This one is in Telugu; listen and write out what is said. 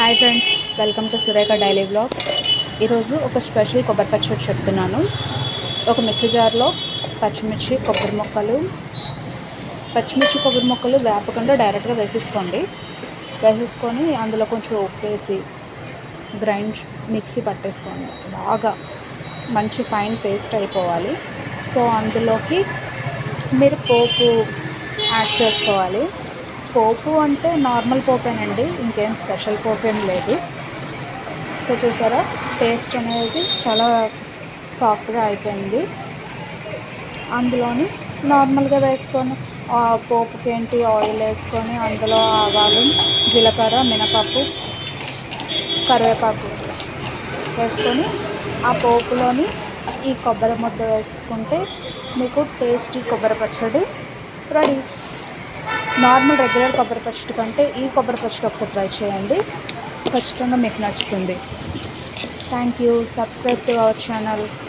hi friends welcome to Surekha daily blogs ఈరోజు ఒక స్పెషల్ కొబ్బరి పచ్చడి చెప్తున్నాను ఒక మిక్సీ జార్లో పచ్చిమిర్చి కొబ్బరి ముక్కలు పచ్చిమిర్చి కొబ్బరి ముక్కలు వేపకుండా డైరెక్ట్గా వేసేసుకోండి వేసేసుకొని అందులో కొంచెం ఉప్పు వేసి గ్రైండ్ మిక్సీ పట్టేసుకోండి బాగా మంచి ఫైన్ పేస్ట్ అయిపోవాలి సో అందులోకి మీరు పోపు యాడ్ చేసుకోవాలి పోపు అంటే నార్మల్ పోపేనండి ఇంకేం స్పెషల్ పోపు ఏం లేదు సో చూసారా టేస్ట్ అనేది చాలా సాఫ్ట్గా అయిపోయింది అందులోని నార్మల్గా వేసుకొని ఆ పోపుకి ఏంటి ఆయిల్ వేసుకొని అందులో ఆవాలు జీలకర్ర మినపప్పు కరివేపాకు వేసుకొని ఆ పోపులోని ఈ కొబ్బరి ముద్ద వేసుకుంటే మీకు టేస్టీ కొబ్బరి పచ్చడి రెడీ నార్మల్ రెగ్యులర్ కొబ్బరి పచ్చడి కంటే ఈ కొబ్బరి పచ్చడి ఒకసారి ట్రై చేయండి ఖచ్చితంగా మీకు నచ్చుతుంది thank you subscribe to our channel